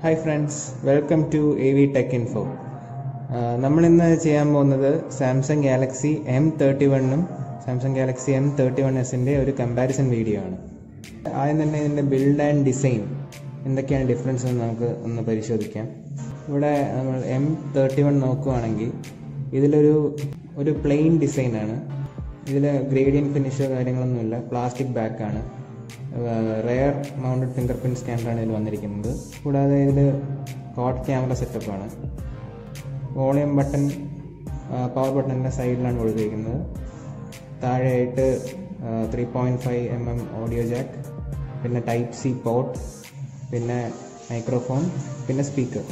hi friends welcome to A V tech info നമ്മളിന്ന് ചെയ്യാൻ പോകുന്നത് സാംസങ് ഗാലക്സി എം തേർട്ടി വണ്ണും Samsung Galaxy M thirty one എസിൻ്റെ ഒരു കമ്പാരിസൺ വീഡിയോ ആണ് ആദ്യം തന്നെ ഇതിൻ്റെ ബിൽഡ് ആൻഡ് ഡിസൈൻ എന്തൊക്കെയാണ് ഡിഫറൻസ് എന്ന് നമുക്ക് ഒന്ന് പരിശോധിക്കാം ഇവിടെ നമ്മൾ എം തേർട്ടി വൺ നോക്കുവാണെങ്കിൽ ഇതിലൊരു ഒരു പ്ലെയിൻ ഡിസൈനാണ് ഇതിൽ ഗ്രേഡിയൻ ഫിനിഷോ കാര്യങ്ങളൊന്നുമില്ല പ്ലാസ്റ്റിക് ബാക്കാണ് റെയർ മൗണ്ടഡ് ഫിംഗർ പ്രിൻറ്റ് സ്കാനറാണ് ഇതിൽ വന്നിരിക്കുന്നത് കൂടാതെ ഇതിൽ കോട്ട് ക്യാമറ സെറ്റപ്പാണ് വോളിയം ബട്ടൺ പവർ ബട്ടണിൻ്റെ സൈഡിലാണ് കൊടുത്തിരിക്കുന്നത് താഴെയായിട്ട് three point five M M audio jack പിന്നെ ടൈപ്പ് സി പോർട്ട് പിന്നെ മൈക്രോഫോൺ പിന്നെ സ്പീക്കർ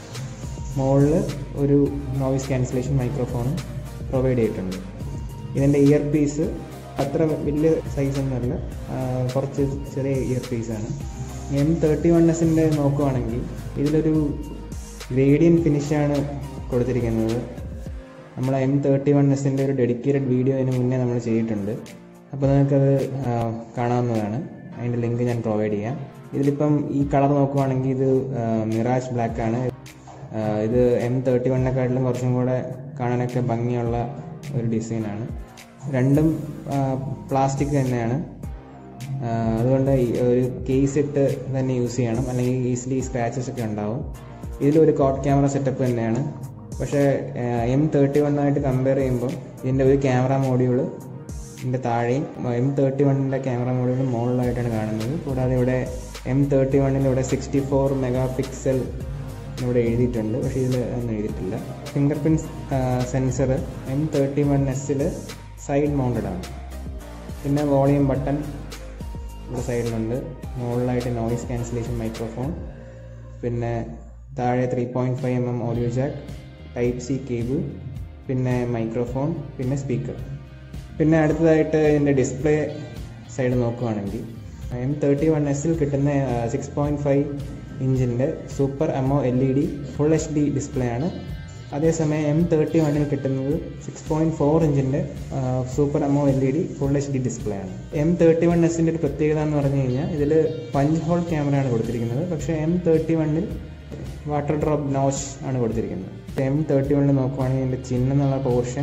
മുകളിൽ ഒരു നോയിസ് ക്യാൻസലേഷൻ മൈക്രോഫോണും പ്രൊവൈഡ് ചെയ്തിട്ടുണ്ട് ഇതിൻ്റെ ഇയർ പീസ് അത്ര വലിയ സൈസൊന്നുമല്ല കുറച്ച് ചെറിയ ഇയർ പീസാണ് എം തേർട്ടി വൺ എസിൻ്റെ നോക്കുവാണെങ്കിൽ ഇതിലൊരു ഗ്രേഡിയൻ ഫിനിഷാണ് കൊടുത്തിരിക്കുന്നത് നമ്മൾ എം തേർട്ടി വൺ എസിൻ്റെ ഒരു ഡെഡിക്കേറ്റഡ് വീഡിയോ അതിന് മുന്നേ നമ്മൾ ചെയ്തിട്ടുണ്ട് അപ്പോൾ നിങ്ങൾക്കത് കാണാവുന്നതാണ് അതിൻ്റെ ലിങ്ക് ഞാൻ പ്രൊവൈഡ് ചെയ്യാം ഇതിലിപ്പം ഈ കളർ നോക്കുവാണെങ്കിൽ ഇത് മിറാജ് ബ്ലാക്ക് ആണ് ഇത് എം തേർട്ടി വണ്ണിനെക്കാട്ടിലും കുറച്ചും കൂടെ കാണാനൊക്കെ ഭംഗിയുള്ള ഒരു ഡിസൈനാണ് രണ്ടും പ്ലാസ്റ്റിക് തന്നെയാണ് അതുകൊണ്ട് ഒരു കേസ് ഇട്ട് തന്നെ യൂസ് ചെയ്യണം അല്ലെങ്കിൽ ഈസിലി സ്ക്രാച്ചസ് ഒക്കെ ഉണ്ടാവും ഇതിലൊരു കോട്ട് ക്യാമറ സെറ്റപ്പ് തന്നെയാണ് പക്ഷേ എം തേർട്ടി വണ്ണായിട്ട് കമ്പയർ ചെയ്യുമ്പോൾ ഇതിൻ്റെ ഒരു ക്യാമറ മോഡ്യൂള് ഇതിൻ്റെ താഴെയും എം തേർട്ടി വണ്ണിൻ്റെ ക്യാമറ മോഡ്യൂൾ മുകളിലായിട്ടാണ് കാണുന്നത് കൂടാതെ ഇവിടെ എം തേർട്ടി വണ്ണിൽ ഇവിടെ സിക്സ്റ്റി ഫോർ മെഗാ പിക്സൽ ഇവിടെ എഴുതിയിട്ടുണ്ട് പക്ഷേ ഇതിൽ ഒന്നും എഴുതിയിട്ടില്ല fingerprint sensor M thirty one എസ്സിൽ സൈഡ് മൗണ്ടഡ് ആണ് പിന്നെ വോളിയം ബട്ടൺ ഇവിടെ സൈഡിലുണ്ട് മുകളിലായിട്ട് നോയിസ് ക്യാൻസലേഷൻ മൈക്രോഫോൺ പിന്നെ താഴെ three point five M M audio Jack type C cable പിന്നെ മൈക്രോഫോൺ പിന്നെ സ്പീക്കർ പിന്നെ അടുത്തതായിട്ട് ഇതിൻ്റെ ഡിസ്പ്ലേ സൈഡ് നോക്കുകയാണെങ്കിൽ എം തേർട്ടി വൺ എസിൽ കിട്ടുന്ന സിക്സ് പോയിൻറ്റ് ഫൈവ് ഇഞ്ചിൻ്റെ super എമോ L E D full H D display ആണ് അതേസമയം എം തേർട്ടി വണ്ണിൽ കിട്ടുന്നത് സിക്സ് പോയിൻറ്റ് ഫോർ ഇഞ്ചിൻ്റെ super എമോ L E D full H D display ആണ് എം തേർട്ടി വൺ എസിൻ്റെ ഒരു പ്രത്യേകത എന്ന് പറഞ്ഞു കഴിഞ്ഞാൽ ഇതിൽ പഞ്ച് ഹോൾ ക്യാമറയാണ് കൊടുത്തിരിക്കുന്നത് പക്ഷേ എം തേർട്ടി വണ്ണിൽ വാട്ടർ ഡ്രോപ്പ് നോച്ച് ആണ് കൊടുത്തിരിക്കുന്നത് എം തേർട്ടി വണ്ണിൽ നോക്കുവാണെങ്കിൽ ഇതിൻ്റെ ചിഹ്നം എന്നുള്ള പോർഷൻ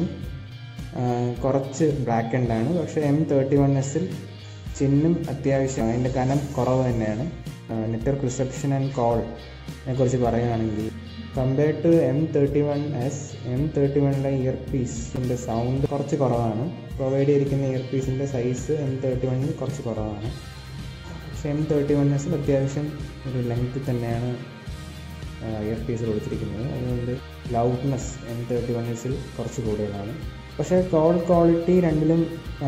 കുറച്ച് ബ്ലാക്ക് ആൻഡ് ആണ് പക്ഷേ എം തേർട്ടി വൺ എസിൽ ചിഹ്നം അത്യാവശ്യം അതിൻ്റെ കനം കുറവ് തന്നെയാണ് നെറ്റ്വർക്ക് റിസപ്ഷൻ ആൻഡ് കോളിനെ കുറിച്ച് പറയുകയാണെങ്കിൽ compared to M thirty one S M thirty വണ്ണിലെ ഇയർ പീസിൻ്റെ സൗണ്ട് കുറച്ച് കുറവാണ് പ്രൊവൈഡ് ചെയ്തിരിക്കുന്ന ഇയർ പീസിൻ്റെ സൈസ് എം തേർട്ടി വണ്ണിൽ കുറച്ച് കുറവാണ് പക്ഷേ എം തേർട്ടി വൺ എസിൽ അത്യാവശ്യം ഒരു ലെങ്ത് തന്നെയാണ് ഇയർ പീസ് കൊടുത്തിരിക്കുന്നത് അതുകൊണ്ട് ലൗഡ്നെസ് എം തേർട്ടി വൺ എസിൽ കുറച്ച് കൂടുതലാണ് പക്ഷേ കോൾ ക്വാളിറ്റി രണ്ടിലും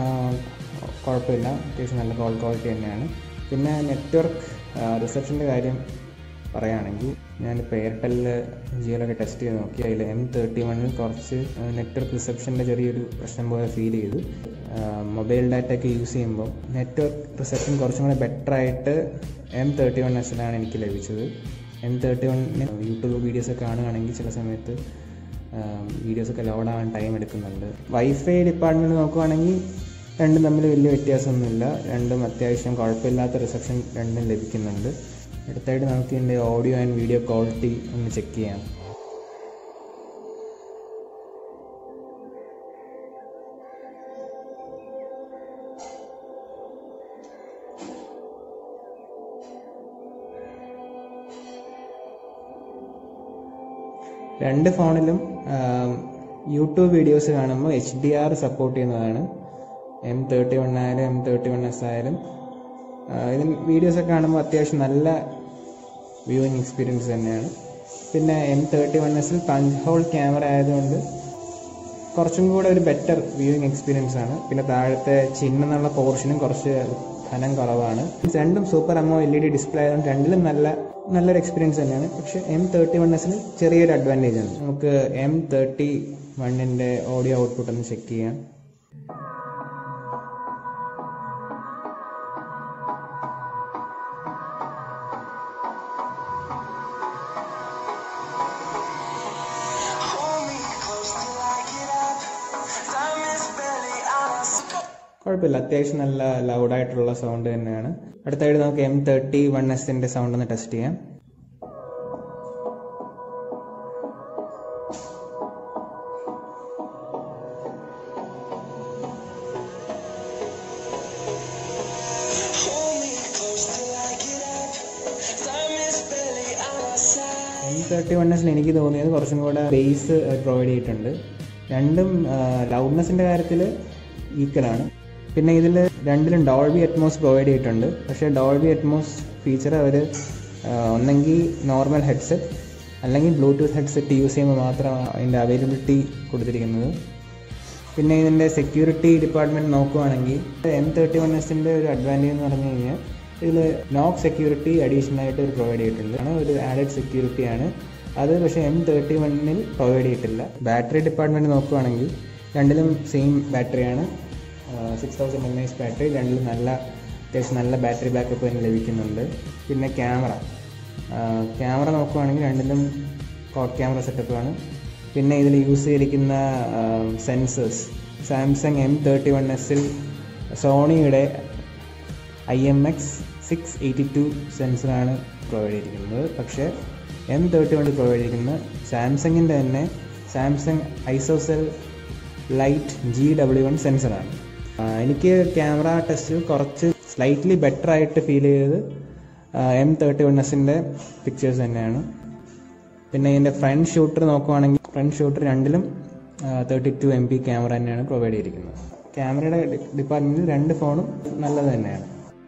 കുഴപ്പമില്ല അത്യാവശ്യം നല്ല കോൾ ക്വാളിറ്റി തന്നെയാണ് പിന്നെ നെറ്റ്വർക്ക് റിസപ്ഷൻ്റെ കാര്യം പറയുകയാണെങ്കിൽ ഞാനിപ്പോൾ എയർടെല്ലിൽ ജിയോയിലൊക്കെ ടെസ്റ്റ് ചെയ്ത് നോക്കി അതിൽ എം തേർട്ടി വണ്ണിൽ കുറച്ച് നെറ്റ്വർക്ക് റിസപ്ഷൻ്റെ ചെറിയൊരു പ്രശ്നം പോലെ ഫീൽ ചെയ്തു മൊബൈൽ ഡാറ്റ ഒക്കെ യൂസ് ചെയ്യുമ്പോൾ നെറ്റ്വർക്ക് റിസപ്ഷൻ കുറച്ചും കൂടെ ബെറ്റർ ആയിട്ട് എം തേർട്ടി വൺ എസിലാണ് എനിക്ക് ലഭിച്ചത് എം തേർട്ടി വണ്ണിന് യൂട്യൂബ് വീഡിയോസൊക്കെ കാണുകയാണെങ്കിൽ ചില സമയത്ത് വീഡിയോസൊക്കെ ലോഡ് ആവാൻ ടൈം എടുക്കുന്നുണ്ട് വൈഫൈ ഡിപ്പാർട്ട്മെൻറ്റ് നോക്കുവാണെങ്കിൽ രണ്ടും തമ്മിൽ വലിയ വ്യത്യാസമൊന്നുമില്ല രണ്ടും അത്യാവശ്യം കുഴപ്പമില്ലാത്ത റിസപ്ഷൻ രണ്ടും ലഭിക്കുന്നുണ്ട് അടുത്തായിട്ട് നമുക്ക് ഇതിൻ്റെ ഓഡിയോ ആൻഡ് വീഡിയോ ക്വാളിറ്റി ഒന്ന് ചെക്ക് ചെയ്യാം രണ്ട് ഫോണിലും യൂട്യൂബ് വീഡിയോസ് കാണുമ്പോൾ എച്ച് ഡി ആർ സപ്പോർട്ട് ചെയ്യുന്നതാണ് എം തേർട്ടി വൺ ആയാലും എം തേർട്ടി വൺ എസ് ആയാലും ഇതിന് വീഡിയോസൊക്കെ കാണുമ്പോൾ അത്യാവശ്യം നല്ല വ്യൂയിങ് എക്സ്പീരിയൻസ് തന്നെയാണ് പിന്നെ എം തേർട്ടി വൺ എസിൽ പഞ്ച് ഹോൾ ക്യാമറ ആയതുകൊണ്ട് കുറച്ചും കൂടെ ഒരു ബെറ്റർ വ്യൂയിങ് എക്സ്പീരിയൻസ് ആണ് പിന്നെ താഴത്തെ ചിഹ്നം എന്നുള്ള പോർഷനും കുറച്ച് ഘനം കുറവാണ് രണ്ടും super AMOLED ആയതുകൊണ്ട് രണ്ടിലും നല്ല നല്ലൊരു എക്സ്പീരിയൻസ് തന്നെയാണ് പക്ഷേ എം തേർട്ടി വൺ എസിന് ചെറിയൊരു അഡ്വാൻറ്റേജ് ആണ് നമുക്ക് എം തേർട്ടി വണ്ണിൻ്റെ ഓഡിയോ ഔട്ട്പുട്ട് ഒന്ന് ചെക്ക് ചെയ്യാം കുഴപ്പമില്ല അത്യാവശ്യം നല്ല ലൗഡായിട്ടുള്ള സൗണ്ട് തന്നെയാണ് അടുത്തായിട്ട് നമുക്ക് എം തേർട്ടി വൺ എസിൻ്റെ സൗണ്ട് ഒന്ന് ടെസ്റ്റ് ചെയ്യാം തേർട്ടി വൺ എസിൽ എനിക്ക് തോന്നിയത് കുറച്ചും കൂടെ ബേസ് പ്രൊവൈഡ് ചെയ്തിട്ടുണ്ട് രണ്ടും ലൗഡ്നെസ്സിൻ്റെ കാര്യത്തിൽ ഈക്വലാണ് പിന്നെ ഇതിൽ രണ്ടിലും ഡോൾബി അറ്റ്മോസ് പ്രൊവൈഡ് ചെയ്തിട്ടുണ്ട് പക്ഷേ ഡോൾബി അറ്റ്മോസ് ഫീച്ചർ അവർ ഒന്നെങ്കിൽ നോർമൽ ഹെഡ്സെറ്റ് അല്ലെങ്കിൽ ബ്ലൂടൂത്ത് ഹെഡ്സെറ്റ് യൂസ് ചെയ്യുമ്പോൾ മാത്രമാണ് അതിൻ്റെ അവൈലബിലിറ്റി കൊടുത്തിരിക്കുന്നത് പിന്നെ ഇതിൻ്റെ സെക്യൂരിറ്റി ഡിപ്പാർട്ട്മെൻറ്റ് നോക്കുവാണെങ്കിൽ എം തേർട്ടി വൺ എസിൻ്റെ ഒരു അഡ്വാൻറ്റേജ് എന്ന് പറഞ്ഞു കഴിഞ്ഞാൽ ഇതിൽ നോക്ക് സെക്യൂരിറ്റി അഡീഷണൽ ആയിട്ട് ഒരു പ്രൊവൈഡ് ചെയ്തിട്ടുണ്ട് ആണ് ഒരു ആഡഡ് സെക്യൂരിറ്റിയാണ് അത് പക്ഷേ എം തേർട്ടി വണ്ണിൽ പ്രൊവൈഡ് ചെയ്തിട്ടില്ല ബാറ്ററി ഡിപ്പാർട്ട്മെൻറ്റ് നോക്കുവാണെങ്കിൽ രണ്ടിലും സെയിം ബാറ്ററിയാണ് six thousand M H battery രണ്ടിലും നല്ല അത്യാവശ്യം നല്ല ബാറ്ററി ബാക്കപ്പ് തന്നെ ലഭിക്കുന്നുണ്ട് പിന്നെ ക്യാമറ ക്യാമറ നോക്കുവാണെങ്കിൽ രണ്ടിലും കോട്ട് ക്യാമറ സെറ്റപ്പാണ് പിന്നെ ഇതിൽ യൂസ് ചെയ്തിരിക്കുന്ന sensors Samsung M thirty one എസിൽ സോണിയുടെ I M X six eighty two സെൻസറാണ് പ്രൊവൈഡ് ചെയ്തിരിക്കുന്നത് പക്ഷേ എം തേർട്ടി വണ്ണിൽ പ്രൊവൈഡ് ചെയ്തിരിക്കുന്നത് സാംസങ്ങിൻ്റെ തന്നെ Samsung isocell light G W one സെൻസറാണ് എനിക്ക് ക്യാമറ ടെസ്റ്റ് കുറച്ച് സ്ലൈറ്റ്ലി ബെറ്റർ ആയിട്ട് ഫീൽ ചെയ്തത് എം തേർട്ടി വൺ എസിൻ്റെ പിക്ചേഴ്സ് തന്നെയാണ് പിന്നെ ഇതിൻ്റെ ഫ്രണ്ട് ഷൂട്ടർ നോക്കുവാണെങ്കിൽ ഫ്രണ്ട് ഷൂട്ടർ രണ്ടിലും thirty two M P camera തന്നെയാണ് പ്രൊവൈഡ് ചെയ്തിരിക്കുന്നത് ക്യാമറയുടെ ഡിപ്പാർട്ട്മെൻറ്റിൽ രണ്ട് ഫോണും നല്ലത് തന്നെയാണ്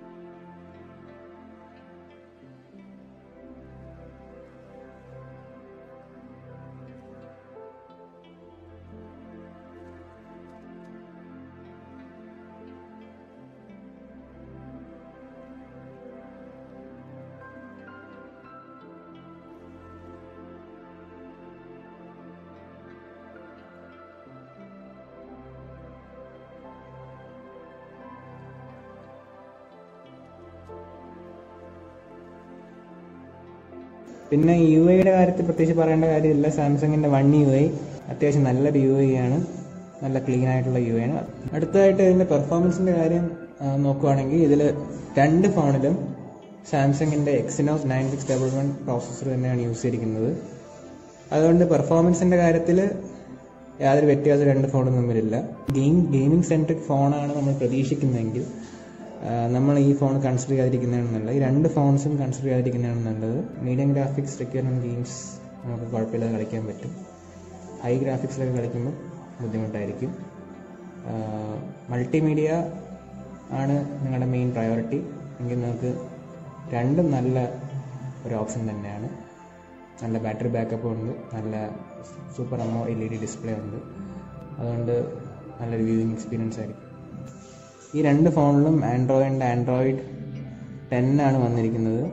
പിന്നെ യു ഐയുടെ കാര്യത്തിൽ പ്രത്യേകിച്ച് പറയേണ്ട കാര്യമില്ല സാംസങ്ങിൻ്റെ വൺ യു ഐ അത്യാവശ്യം നല്ലൊരു യു ഐ ആണ് നല്ല ക്ലീൻ ആയിട്ടുള്ള യു ഐ ആണ് അടുത്തതായിട്ട് ഇതിൻ്റെ പെർഫോമൻസിൻ്റെ കാര്യം ആ, നോക്കുവാണെങ്കിൽ ഇതിൽ രണ്ട് ഫോണിലും സാംസങ്ങിൻ്റെ Exynos nine six double one processor തന്നെയാണ് യൂസ് ചെയ്തിരിക്കുന്നത് അതുകൊണ്ട് പെർഫോമൻസിൻ്റെ കാര്യത്തിൽ യാതൊരു വ്യത്യാസം രണ്ട് ഫോണും തമ്മിലില്ല ഗെയിം ഗെയിമിംഗ് സെൻട്രിക് ഫോണാണ് നമ്മൾ പ്രതീക്ഷിക്കുന്നതെങ്കിൽ ആ, നമ്മൾ ഈ ഫോൺ കൺസിഡർ ചെയ്യാതിരിക്കുന്നതാണ് നല്ലത് ഈ രണ്ട് ഫോൺസും കൺസിഡർ ചെയ്യാതിരിക്കുന്നതാണ് നല്ലത് മീഡിയം ഗ്രാഫിക്സ് റിക്വയർമെൻറ്റ് ഗെയിംസ് നമുക്ക് കുഴപ്പമില്ലാതെ കളിക്കാൻ പറ്റും ഹൈ ഗ്രാഫിക്സിലൊക്കെ കളിക്കുമ്പോൾ ബുദ്ധിമുട്ടായിരിക്കും മൾട്ടിമീഡിയ ആണ് നിങ്ങളുടെ മെയിൻ പ്രയോറിറ്റി എങ്കിൽ നിങ്ങൾക്ക് രണ്ടും നല്ല ഒരു ഓപ്ഷൻ തന്നെയാണ് നല്ല ബാറ്ററി ബാക്കപ്പ് ഉണ്ട് നല്ല സൂപ്പർ അമ്മോ എൽ ഇ ഡി ഡിസ്പ്ലേ ഉണ്ട് അതുകൊണ്ട് നല്ലൊരു വ്യൂവിങ് എക്സ്പീരിയൻസ് ആയിരിക്കും ഈ രണ്ട് ഫോണിലും ആൻഡ്രോയിഡിൻ്റെ ആൻഡ്രോയിഡ് ടെൻ ആണ് വന്നിരിക്കുന്നത്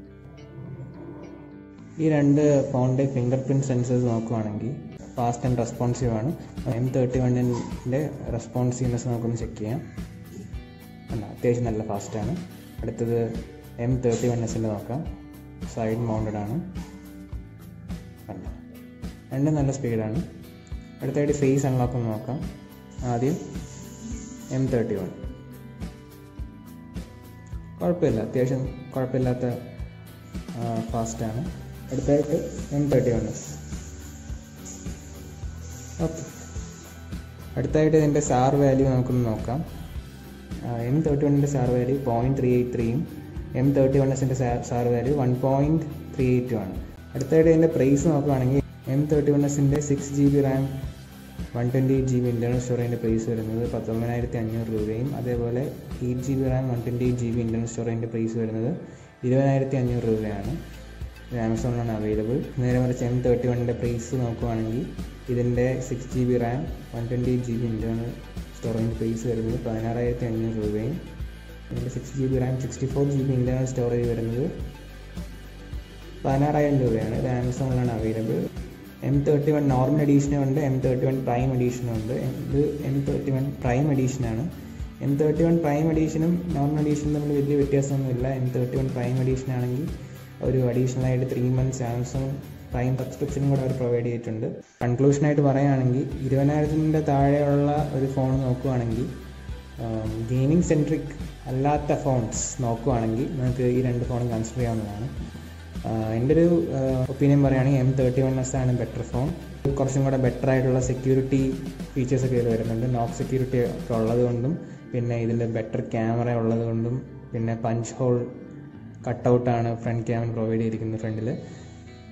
ഈ രണ്ട് ഫോണിൻ്റെ ഫിംഗർ പ്രിൻറ്റ് സെൻസേഴ്സ് നോക്കുവാണെങ്കിൽ ഫാസ്റ്റ് ആൻഡ് റെസ്പോൺസീവ് ആണ് എം തേർട്ടി വണ്ണിൻ്റെ റെസ്പോൺസീവ്നെസ് നമുക്കൊന്ന് ചെക്ക് ചെയ്യാം അല്ല അത്യാവശ്യം നല്ല ഫാസ്റ്റാണ് അടുത്തത് എം തേർട്ടി വൺ എസിൻ്റെ നോക്കാം സൈഡ് മൗണ്ടഡ് ആണ് കണ്ട രണ്ടും നല്ല സ്പീഡാണ് അടുത്തായിട്ട് ഫേസ് അൺലോക്ക് ഒന്ന് നോക്കാം ആദ്യം എം തേർട്ടി വൺ കുഴപ്പമില്ല അത്യാവശ്യം കുഴപ്പമില്ലാത്ത ഫാസ്റ്റാണ് അടുത്തായിട്ട് M thirty one S okay അടുത്തായിട്ട് ഇതിൻ്റെ സാർ വാല്യൂ നമുക്കൊന്ന് നോക്കാം എം തേർട്ടി വണ്ണിൻ്റെ SAR value point three eight ത്രീയും എം തേർട്ടി വൺ എസിൻ്റെ SAR value one point three എയ്റ്റും ആണ് അടുത്തായിട്ട് ഇതിൻ്റെ പ്രൈസ് നോക്കുകയാണെങ്കിൽ എം തേർട്ടി വൺ എസിൻ്റെ six G B RAM one twenty eight G B internal സ്റ്റോറേജിൻ്റെ പ്രൈസ് വരുന്നത് പത്തൊമ്പതിനായിരത്തി അഞ്ഞൂറ് രൂപയും അതേപോലെ eight G B RAM one twenty eight G B internal സ്റ്റോറേജിൻ്റെ പ്രൈസ് വരുന്നത് ഇരുപതിനായിരത്തി അഞ്ഞൂറ് രൂപയാണ് ഇത് ആമസോണിലാണ് അവൈലബിൾ നേരെ മറിച്ച് എം തേർട്ടി വണ്ണിൻ്റെ പ്രൈസ് നോക്കുവാണെങ്കിൽ ഇതിൻ്റെ six G B RAM one twenty eight G B internal storage price വരുന്നത് പതിനാറായിരത്തി അഞ്ഞൂറ് രൂപയും ഇതിൻ്റെ six G B RAM sixty four G B internal storage വരുന്നത് പതിനാറായിരം രൂപയാണ് ഇത് ആമസോണിലാണ് available M thirty one normal എഡീഷനും ഉണ്ട് എം തേർട്ടി വൺ പ്രൈം എഡീഷനും ഉണ്ട് ഇത് എം തേർട്ടി വൺ പ്രൈം എഡീഷനാണ് എം തേർട്ടി വൺ പ്രൈം എഡീഷനും നോർമൽ എഡീഷനും തമ്മിൽ വലിയ വ്യത്യാസമൊന്നുമില്ല M thirty one prime edition ആണെങ്കിൽ ഒരു അഡീഷണൽ ആയിട്ട് ത്രീ മന്ത്സ് സാംസങ് പ്രൈം സബ്സ്ക്രിപ്ഷനും കൂടെ അവർ പ്രൊവൈഡ് ചെയ്തിട്ടുണ്ട് കൺക്ലൂഷനായിട്ട് പറയുകയാണെങ്കിൽ ഇരുപതിനായിരത്തിൻ്റെ താഴെയുള്ള ഒരു ഫോൺ നോക്കുകയാണെങ്കിൽ ഗെയിമിംഗ് സെൻട്രിക് അല്ലാത്ത ഫോൺസ് നോക്കുകയാണെങ്കിൽ നിങ്ങൾക്ക് ഈ രണ്ട് ഫോണും കൺസിഡർ ചെയ്യാവുന്നതാണ് ആഹ് എൻ്റെ ഒരു ഒപ്പീനിയൻ പറയുകയാണെങ്കിൽ എം തേർട്ടി വൺ എസ് ആണ് ബെറ്റർ ഫോൺ കുറച്ചും കൂടെ ബെറ്റർ ആയിട്ടുള്ള സെക്യൂരിറ്റി ഫീച്ചേഴ്സ് ഒക്കെ ഇതിൽ വരുന്നുണ്ട് നോക്ക് സെക്യൂരിറ്റി ഒക്കെ ഉള്ളത് കൊണ്ടും പിന്നെ ഇതിൽ ബെറ്റർ ക്യാമറ ഉള്ളത് കൊണ്ടും പിന്നെ പഞ്ച് ഹോൾ കട്ടൗട്ടാണ് ഫ്രണ്ട് ക്യാമറ പ്രൊവൈഡ് ചെയ്തിരിക്കുന്നത് ഫ്രണ്ടിൽ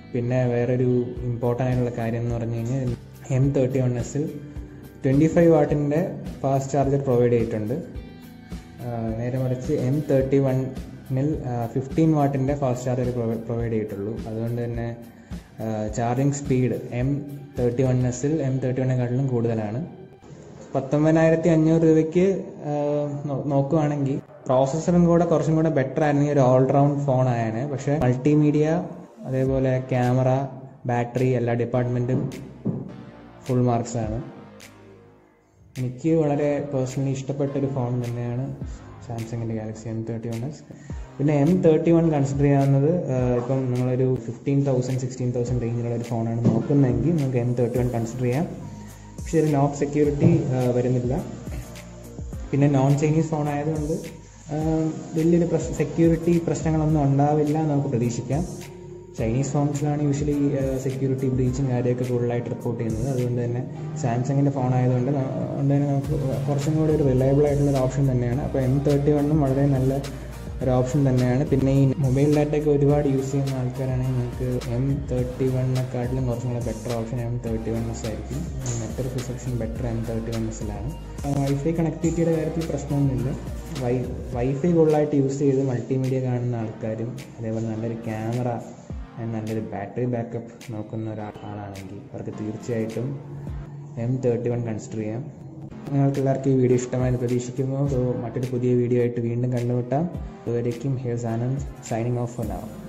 പിന്നെ വേറൊരു ഇമ്പോർട്ടൻ്റ് ആയിട്ടുള്ള കാര്യം എന്ന് പറഞ്ഞു കഴിഞ്ഞാൽ എം തേർട്ടി വൺ എസിൽ ട്വൻറ്റി ഫൈവ് വാട്ടിൻ്റെ ഫാസ്റ്റ് ചാർജർ പ്രൊവൈഡ് ചെയ്തിട്ടുണ്ട് ആഹ് നേരെ മറിച്ച് എം തേർട്ടി വണ്ണിൽ ഫിഫ്റ്റീൻ വാട്ടിൻ്റെ ഫാസ്റ്റ് ചാർജർ പ്രൊവൈഡ് ചെയ്തിട്ടുള്ളൂ അതുകൊണ്ട് തന്നെ charging speed M thirty one എസിൽ എം തേർട്ടി വണ്ണിനെക്കാട്ടിലും കൂടുതലാണ് പത്തൊമ്പതിനായിരത്തി അഞ്ഞൂറ് രൂപയ്ക്ക് ആഹ് നോ- നോക്കുവാണെങ്കിൽ പ്രോസസ്സറും കൂടെ കുറച്ചും കൂടെ ബെറ്റർ ആയിരുന്നെങ്കിൽ ഒരു ഓൾറൗണ്ട് ഫോൺ ആയാണ് പക്ഷേ മൾട്ടിമീഡിയ അതേപോലെ ക്യാമറ ബാറ്ററി എല്ലാ ഡിപ്പാർട്ട്മെൻറ്റും ഫുൾ മാർക്സ് ആണ് എനിക്ക് വളരെ പേഴ്സണലി ഇഷ്ടപ്പെട്ട ഒരു ഫോൺ തന്നെയാണ് സാംസങ്ങിൻ്റെ Galaxy M thirty one S പിന്നെ എം തേർട്ടി വൺ കൺസിഡർ ചെയ്യാവുന്നത് ആഹ് ഇപ്പം നിങ്ങളൊരു ഫിഫ്റ്റീൻ തൗസൻഡ് സിക്സ്റ്റീൻ തൗസൻഡ് റേഞ്ചിലുള്ള ഒരു ഫോണാണ് നോക്കുന്നതെങ്കിൽ നിങ്ങൾക്ക് എം തേർട്ടി വൺ കൺസിഡർ ചെയ്യാം പക്ഷേ ഒരു നോബ് സെക്യൂരിറ്റി വരുന്നില്ല പിന്നെ നോൺ ചൈനീസ് ഫോൺ ആയതുകൊണ്ട് ആഹ് വലിയൊരു പ്രശ്ന സെക്യൂരിറ്റി പ്രശ്നങ്ങളൊന്നും ഉണ്ടാവില്ല എന്ന് നമുക്ക് പ്രതീക്ഷിക്കാം ചൈനീസ് ഫോൺസിലാണ് യൂഷ്വലി സെക്യൂരിറ്റി ബ്രീച്ചും കാര്യമൊക്കെ കൂടുതലായിട്ട് റിപ്പോർട്ട് ചെയ്യുന്നത് അതുകൊണ്ട് തന്നെ സാംസങ്ങിൻ്റെ ഫോൺ ആയതുകൊണ്ട് ന- അതുകൊണ്ട് തന്നെ നമുക്ക് കുറച്ചും കൂടി ഒരു റിലയബിൾ ആയിട്ടുള്ള ഒരു ഓപ്ഷൻ തന്നെയാണ് അപ്പോൾ എം തേർട്ടി വണ്ണും വളരെ നല്ല ഒരു ഓപ്ഷൻ തന്നെയാണ് പിന്നെ ഈ മൊബൈൽ ഡാറ്റയൊക്കെ ഒരുപാട് യൂസ് ചെയ്യുന്ന ആൾക്കാരാണെങ്കിൽ നിങ്ങൾക്ക് എം തേർട്ടി വണ്ണിനെക്കാട്ടിലും കുറച്ചും കൂടെ better option M thirty one S ആയിരിക്കും network reception better M thirty one എസിലാണ് വൈഫൈ കണക്ടിവിറ്റിയുടെ കാര്യത്തിൽ പ്രശ്നമൊന്നുമില്ല വൈ വൈഫൈ കൂടുതലായിട്ട് യൂസ് ചെയ്ത് മൾട്ടിമീഡിയ കാണുന്ന ആൾക്കാരും അതേപോലെ നല്ലൊരു ക്യാമറ നല്ലൊരു ബാറ്ററി ബാക്കപ്പ് നോക്കുന്ന ഒരാളാണെങ്കിൽ അവർക്ക് തീർച്ചയായിട്ടും എം തേർട്ടി വൺ കൺസിഡർ ചെയ്യാം നിങ്ങൾക്ക് എല്ലാവർക്കും ഈ വീഡിയോ ഇഷ്ടമായെന്ന് പ്രതീക്ഷിക്കുന്നു സോ മറ്റൊരു പുതിയ വീഡിയോ ആയിട്ട് വീണ്ടും കണ്ടുമുട്ടാം അതുവരേക്കും here's Anand signing off for നാവ്